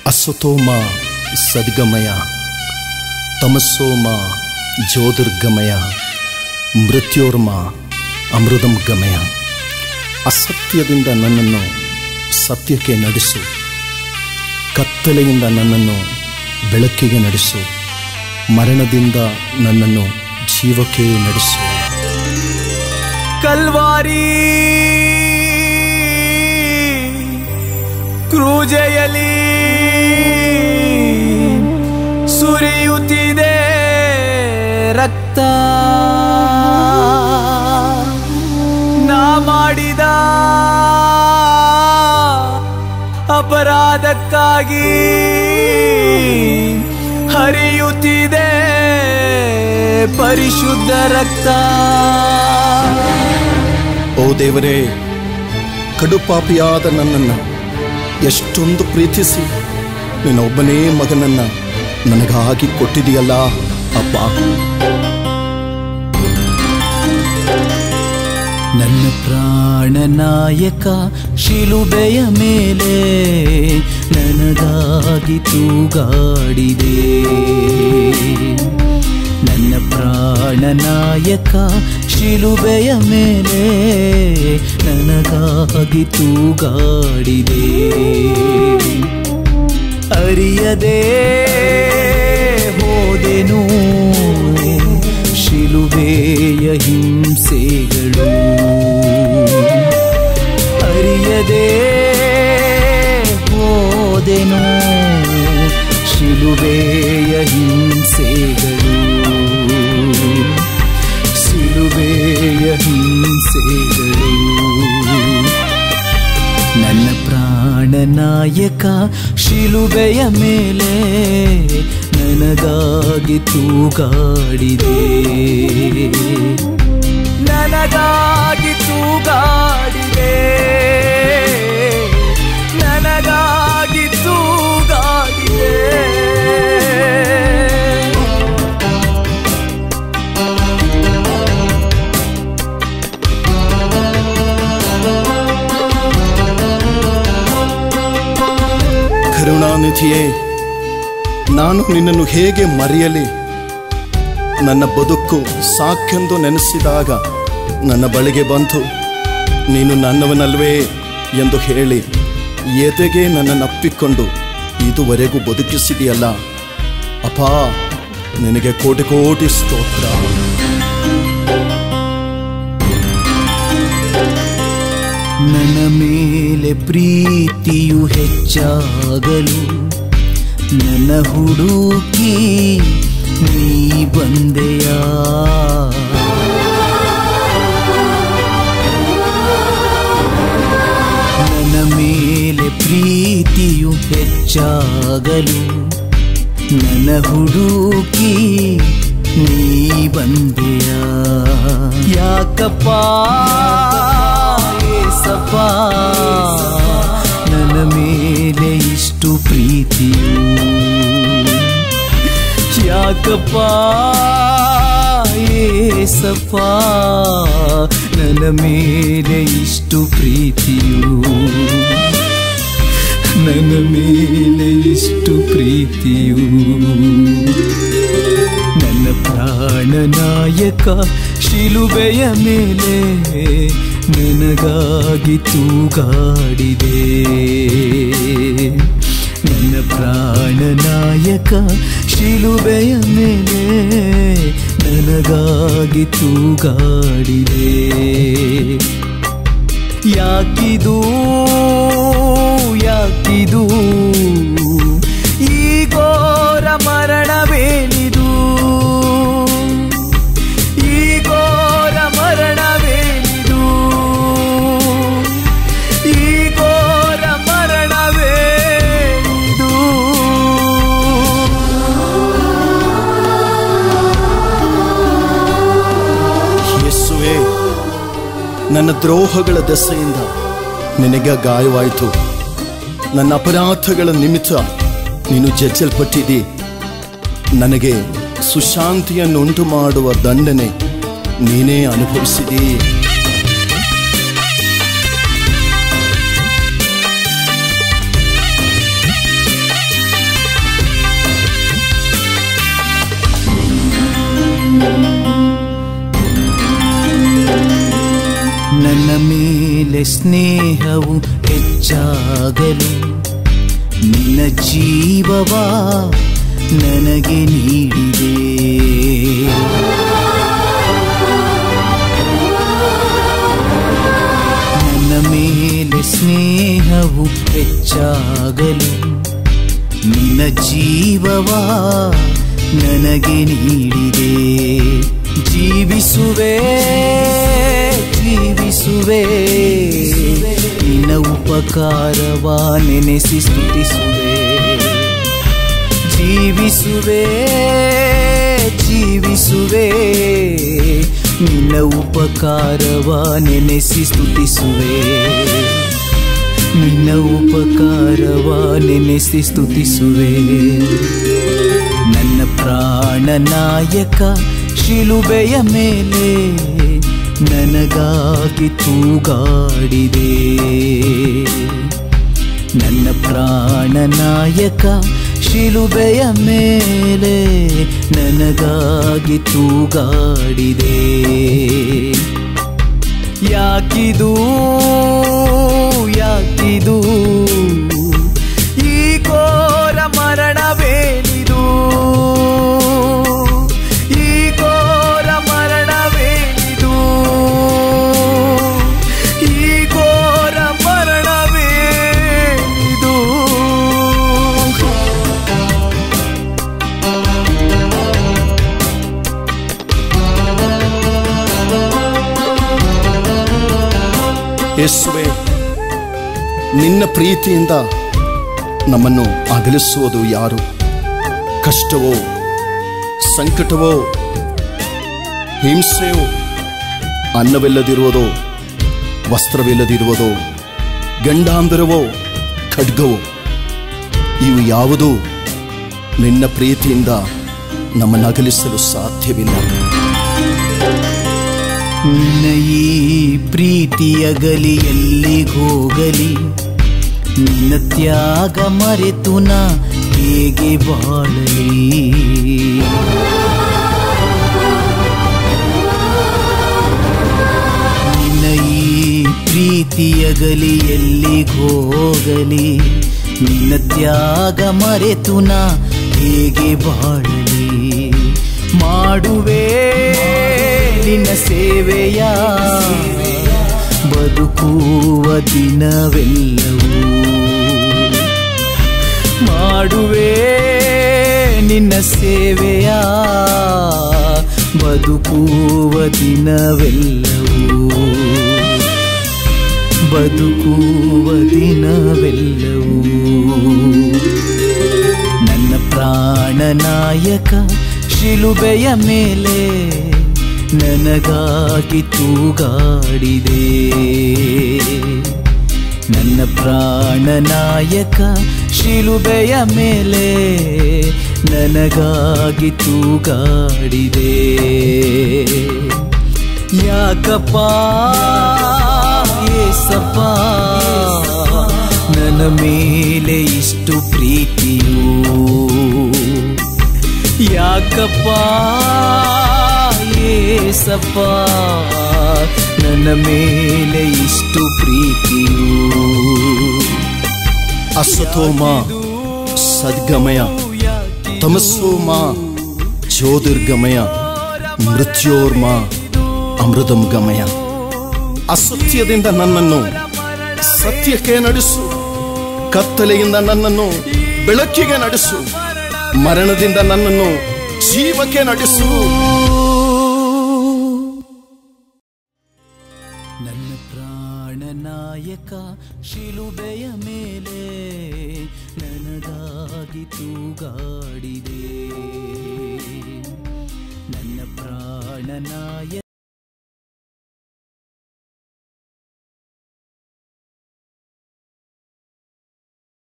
ಅಸುತೋಮ ಸದ್ಗಮಯ ತಮಸ್ಸೋಮ ಜ್ಯೋತಿರ್ಗಮಯ ಮೃತ್ಯೋರ್ಮ ಅಮೃತಂ ಗಮಯ ಅಸತ್ಯದಿಂದ ನನ್ನನ್ನು ಸತ್ಯಕ್ಕೆ ನಡೆಸು ಕತ್ತಲೆಯಿಂದ ನನ್ನನ್ನು ಬೆಳಕಿಗೆ ನಡೆಸು ಮರಣದಿಂದ ನನ್ನನ್ನು ಜೀವಕ್ಕೆ ನಡೆಸು ಕಲ್ವಾರಿ ಕ್ರೂಜೆಯಲಿ ಸುರಿಯುತ್ತಿದೆ ರಕ್ತ ನಾ ಮಾಡಿದ ಅಪರಾಧಕ್ಕಾಗಿ ಹರಿಯುತ್ತಿದೆ ಪರಿಶುದ್ಧ ರಕ್ತ ಓ ದೇವರೇ ಕಡುಪಾಪಿಯಾದ ನನ್ನನ್ನು ಎಷ್ಟೊಂದು ಪ್ರೀತಿಸಿ ನಿನ್ನೊಬ್ಬನೇ ಮಗನನ್ನ ನನಗಾಗಿ ಕೊಟ್ಟಿದೆಯಲ್ಲ ಅಪ್ಪ ನನ್ನ ಪ್ರಾಣನಾಯಕ ಶಿಲುಬೆಯ ಮೇಲೆ ನನಗಾಗಿ ತೂಗಾಡಿದೆ ನನ್ನ ಪ್ರಾಣನಾಯಕ ಶಿಲುಬೆಯ ಮೇಲೆ ನನಗಾಗಿ ತೂಗಾಡಿದೆ ಅರಿಯದೆ ಹೋದೆನು ಶಿಲುಬೆಯ ಹಿಂಸೆಗಳು ಅರಿಯದೆ ಹೋದೆನು ಶಿಲುಬೆಯ ಹಿಂಸೆಗಳು ಶಿಲುಬೆಯ ಹಿಂಸೆಗಳು ನನ್ನ ಪ್ರಾಣನಾಯಕ ಶಿಲುಬೆಯ ಮೇಲೆ ನನಗಾಗಿ ತೂಗಾಡಿದೆ ನನಗಾಗಿ ತೂಗಾಡಿದೆ ನನಗಾಗಿ ತೂಗಾಡಿದೆ ಕರುಣಾನಿಧಿಯೇ ನಾನು ನಿನ್ನನ್ನು ಹೇಗೆ ಮರೆಯಲಿ ನನ್ನ ಬದುಕು ಸಾಕೆಂದು ನೆನೆಸಿದಾಗ ನನ್ನ ಬಳಿಗೆ ಬಂತು ನೀನು ನನ್ನವನಲ್ವೇ ಎಂದು ಹೇಳಿ ಎದೆಗೆ ನನ್ನನ್ನು ಅಪ್ಪಿಕೊಂಡು ಇದುವರೆಗೂ ಬದುಕಿಸಿದೆಯಲ್ಲ ಅಪಾ ನಿನಗೆ ಕೋಟಿ ಕೋಟಿ ಸ್ತೋತ್ರ ನನ್ನ ಮೇಲೆ ಪ್ರೀತಿಯು ಹೆಚ್ಚಾಗಲು ನನ್ನ ಹುಡುಕಿ ನೀ ಬಂದೆಯ ನನ್ನ ಮೇಲೆ ಪ್ರೀತಿಯು ಹೆಚ್ಚಾಗಲು ನನ್ನ ಹುಡುಕಿ ನೀ ಬಂದೆಯ ಯಾಕಪ್ಪ ಏಸಪ್ಪ ನನ್ನ ಮೇಲೆ ಇಷ್ಟು ಪ್ರೀತಿಯು ಯಾಕಪ್ಪ ಏಸಪ್ಪ ನನ್ನ ಮೇಲೆ ಇಷ್ಟು ಪ್ರೀತಿಯು ನನ್ನ ಮೇಲೆ ಇಷ್ಟು ಪ್ರೀತಿಯು ನನ್ನ ಪ್ರಾಣನಾಯಕ ಶಿಲುಬೆಯ ಮೇಲೆ ನನಗಾಗಿ ತೂಗಾಡಿದೆ ನನ್ನ ಪ್ರಾಣನಾಯಕ ಶಿಲುಬೆಯ ಮೇಲೆ ನನಗಾಗಿ ತೂಗಾಡಿದೆ ಯಾಕಿದು ಯಾಕಿದು ಈ ಘೋರ ಮರಣವೇನಿದು ಈ ಘೋರ ಮರಣವೇನಿದು ಈ ಘೋರ ಮರಣವೇನಿದು ಯೇಸುವೆ ನನ್ನ ದ್ರೋಹಗಳ ದೆಸೆಯಿಂದ ನಿನಗೆ ಗಾಯವಾಯಿತು ನನ್ನ ಅಪರಾಧಗಳ ನಿಮಿತ್ತ ನೀನು ಜಜ್ಜಲ್ಪಟ್ಟಿದ್ದಿ ನನಗೆ ಸುಶಾಂತಿಯನ್ನುಂಟು ಮಾಡುವ ದಂಡನೆ ನೀನೇ ಅನುಭವಿಸಿದಿ ನನ್ನ ಮೇಲೆ ಸ್ನೇಹವು ಹೆಚ್ಚಾಗಲು ನಿನ್ನ ಜೀವವಾ ನನಗೆ ನೀಡಿದೆ ನನ್ನ ಮೇಲೆ ಸ್ನೇಹವು ಹೆಚ್ಚಾಗಲು ನಿನ್ನ ಜೀವವಾ ನನಗೆ ನೀಡಿದೆ ಜೀವಿಸುವೆ ಜೀವಿಸುವೆ ನಿನ್ನ ಉಪಕಾರವ ನೆನೆಸಿ ಸ್ತುತಿಸುವೆ ಜೀವಿಸುವೆ ಜೀವಿಸುವೆ ನಿನ್ನ ಉಪಕಾರವ ನೆನೆಸಿ ಸ್ತುತಿಸುವೆ ನಿನ್ನ ಉಪಕಾರವ ನೆನೆಸಿ ಸ್ತುತಿಸುವೆ ನನ್ನ ಪ್ರಾಣ ನಾಯಕ ಶಿಲುಬೆಯ ಮೇಲೆ ನನಗಾಗಿ ತೂಗಾಡಿದೆ ನನ್ನ ಪ್ರಾಣ ನಾಯಕ ಶಿಲುಬೆಯ ಮೇಲೆ ನನಗಾಗಿ ತೂಗಾಡಿದೆ ಯಾಕಿದು ಯಾಕಿದು ಈ ಘೋರ ಮರಣವೇನಿದು ಈ ಘೋರ ಮರಣವೇನಿದು ಈ ಘೋರ ಮರಣವೇನಿದು ಯೇಸುವೆ ನಿನ್ನ ಪ್ರೀತಿಯಿಂದ ನಮ್ಮನ್ನು ಅಗಲಿಸುವುದು ಯಾರು ಕಷ್ಟವೋ ಸಂಕಟವೋ ಹಿಂಸೆಯೋ ಅನ್ನವಿಲ್ಲದಿರುವುದೋ ವಸ್ತ್ರವಿಲ್ಲದಿರುವುದೋ ಗಂಡಾಂತರವೋ ಖಡ್ಗವೋ ಇವು ಯಾವುದೂ ನಿನ್ನ ಪ್ರೀತಿಯಿಂದ ನಮ್ಮನ್ನು ಅಗಲಿಸಲು ಸಾಧ್ಯವಿಲ್ಲ ನಿನ್ನ ಈ ಪ್ರೀತಿಯಗಲಿ ಎಲ್ಲಿಗೋಗಲಿ ನಿನ್ನ ತ್ಯಾಗ ಮರೆತು ನಾ ಹೇಗೆ ಬಾಳಲಿ ನಿನ್ನ ಈ ಪ್ರೀತಿಯಗಲಿ ಎಲ್ಲಿಗೋಗಲಿ ನಿನ್ನ ತ್ಯಾಗ ಮರೆತು ನಾ ಹೇಗೆ ಬಾಳಲಿ ಮಾಡುವೆ ನಿನ್ನ ಸೇವೆಯ ಬದುಕುವ ದಿನವೆಲ್ಲವೂ ಮಾಡುವೆ ನಿನ್ನ ಸೇವೆಯ ಬದುಕುವ ದಿನವೆಲ್ಲವೂ ಬದುಕುವ ದಿನವೆಲ್ಲವೂ ನನ್ನ ಪ್ರಾಣ ನಾಯಕ ಶಿಲುಬೆಯ ಮೇಲೆ ನನಗಾಗಿ ತೂಗಾಡಿದೆ ನನ್ನ ಪ್ರಾಣ ನಾಯಕ ಶಿಲುಬೆಯ ಮೇಲೆ ನನಗಾಗಿ ತೂಗಾಡಿದೆ ಯಾಕಪ್ಪ ಏಸಪ್ಪ ನನ್ನ ಮೇಲೆ ಇಷ್ಟು ಪ್ರೀತಿಯು ಯಾಕಪ್ಪ ಏಸಪ್ಪ ನನ್ನ ಮೇಲೆ ಇಷ್ಟು ಪ್ರೀತಿಯು ಅಸತೋಮ ಸದ್ಗಮಯ ತಮಸ್ಸೋಮ ಜ್ಯೋತಿರ್ಗಮಯ ಮೃತ್ಯೋರ್ಮ ಅಮೃತಂ ಗಮಯ ಅಸತ್ಯದಿಂದ ನನ್ನನ್ನು ಸತ್ಯಕ್ಕೆ ನಡೆಸು ಕತ್ತಲೆಯಿಂದ ನನ್ನನ್ನು ಬೆಳಕಿಗೆ ನಡೆಸು ಮರಣದಿಂದ ನನ್ನನ್ನು ಜೀವಕ್ಕೆ ನಡೆಸು ನನ್ನ ಪ್ರಾಣ ನಾಯಕ ಶಿಲುಬೆಯ ಮೇಲೆ ನನಗಾಗಿ ತೂಗಾಡಿದೆ ನನ್ನ ಪ್ರಾಣ ನಾಯಕ